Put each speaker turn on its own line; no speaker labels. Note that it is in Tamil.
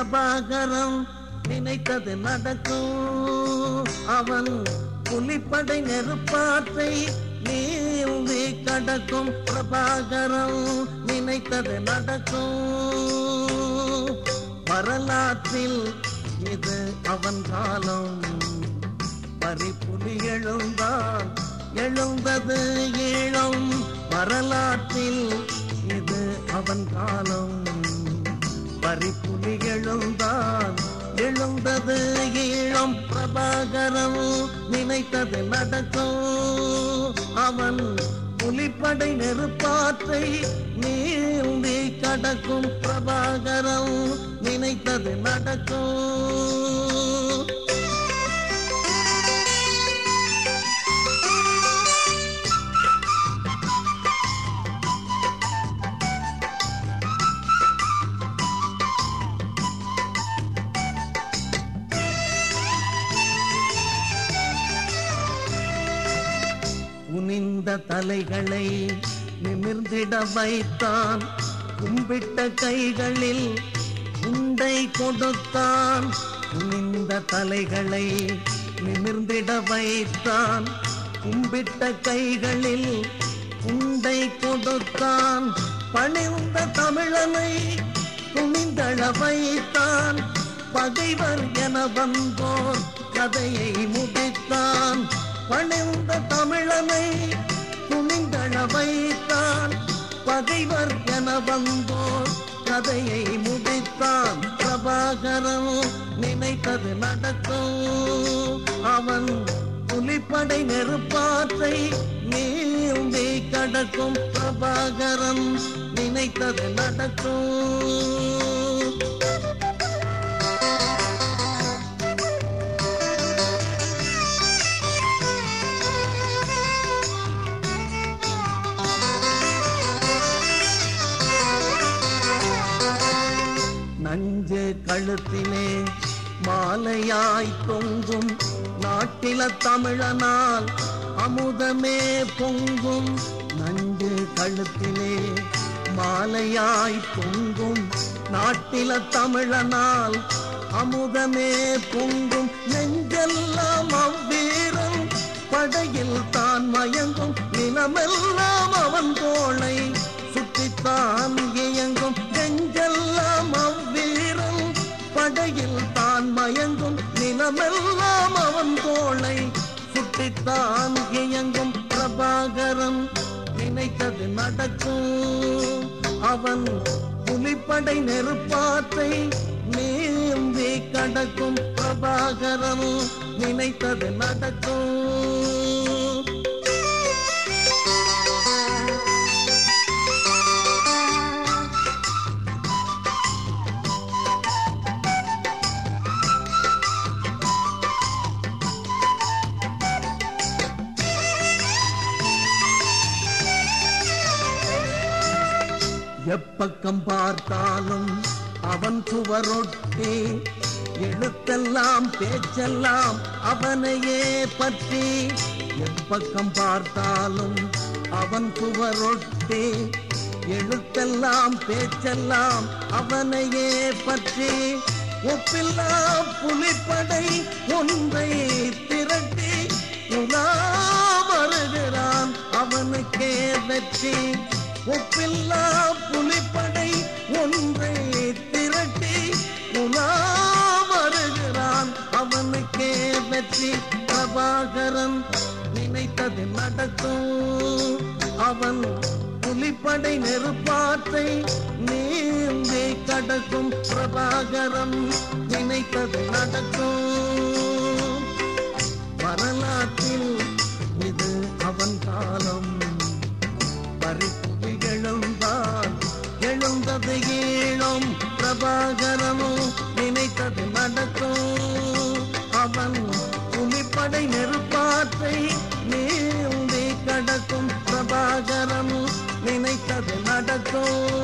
பிரபாகரம் நினைத்தது நடக்கும் அவன் புலிப்படை நெருப்பாற்றை நீந்தி கடக்கும் பிரபாகரம் நினைத்தது நடக்கும் வரலாற்றில் இது அவன் காலம் பறிப்புலி எழுந்தான் எழுந்தது ஈழம் வரலாற்றில் இது அவன் காலம் பறிப்புலி எழுந்தான் எழுந்தது ஈழம் பிரபாகரம் நினைத்தது நடக்கும் அவன் புலிப்படை நெருப்பாற்றை நீந்தி கடக்கும் பிரபாகரம் நினைத்தது நடக்கும் குனிந்த தலைகளை நிமிர்ந்திட வைத்தான் கும்பிட்ட கைகளில் உண்டை கொடுத்தான் குனிந்த தலைகளை நிமிர்ந்திட வைத்தான் கும்பிட்ட கைகளில் உண்டை கொடுத்தான் பணிந்த தமிழனை துணிந்தழ வைத்தான் பகைவர் என வந்தோர் கதையை முடித்தான் பணிந்த தமிழனை துணிந்தழ வைத்தான் பகைவர் என வந்தோர் கதையை முடித்தான் பிரபாகரம் நினைத்தது நடக்கும் அவன் புலிப்படை நெருப்பாற்றை நீந்தி கடக்கும் பிரபாகரம் நினைத்தது நடக்கும் நஞ்சு கழுத்திலே மாலையாய் தொங்கும் நாட்டில தமிழனால் அமுதமே பொங்கும் நஞ்சு கழுத்திலே மாலையாய் தொங்கும் நாட்டில தமிழனால் அமுதமே பொங்கும் நெஞ்செல்லாம் அவ்வீரம் படையில் தான் மயங்கும் நிலமெல்லாம் அவன் தோளை சுற்றித்தான் இயங்கும் நெஞ்செல்லாம் அவ்வீரம் படையில் தான் மயங்கும் நிலமெல்லாம் அவன் தோளை சுட்டித்தான் இயங்கும் பிரபாகரம் நினைத்தது நடக்கும் அவன் புலிப்படை நெருப்பாற்றை நீந்தி கடக்கும் பிரபாகரம் நினைத்தது நடக்கும் எப்பக்கம் பார்த்தாலும் அவன் சுவரொட்டி எழுத்தெல்லாம் பேச்செல்லாம் அவனையே பற்றி எப்பக்கம் பார்த்தாலும் அவன் சுவரொட்டி எழுத்தெல்லாம் பேச்செல்லாம் அவனையே பற்றி ஒப்பில்லா புலிப்படை ஒன்றை திரட்டி உலா வருகிறான் அவனுக்கே வெற்றி ஒப்பில்லா புலிப்படை ஒன்றை திரட்டி உலா வருகிறான் அவனுக்கே வெற்றி பிரபாகரன் நினைத்தது நடக்கும் அவன் புலிப்படை நெருப்பாற்றை நீந்தி கடக்கும் பிரபாகரன் நினைத்தது நடக்கும் வரலாற்றில் இது அவன் காலம் பறிப்புலி எழுந்தான் எழுந்தது ஈழம் பிரபாகரமும் நினைத்தது நடக்கும் அவன் புலிப்படை நெருப்பாற்றை நீந்தி கடக்கும் பிரபாகரமும் நினைத்தது நடக்கும்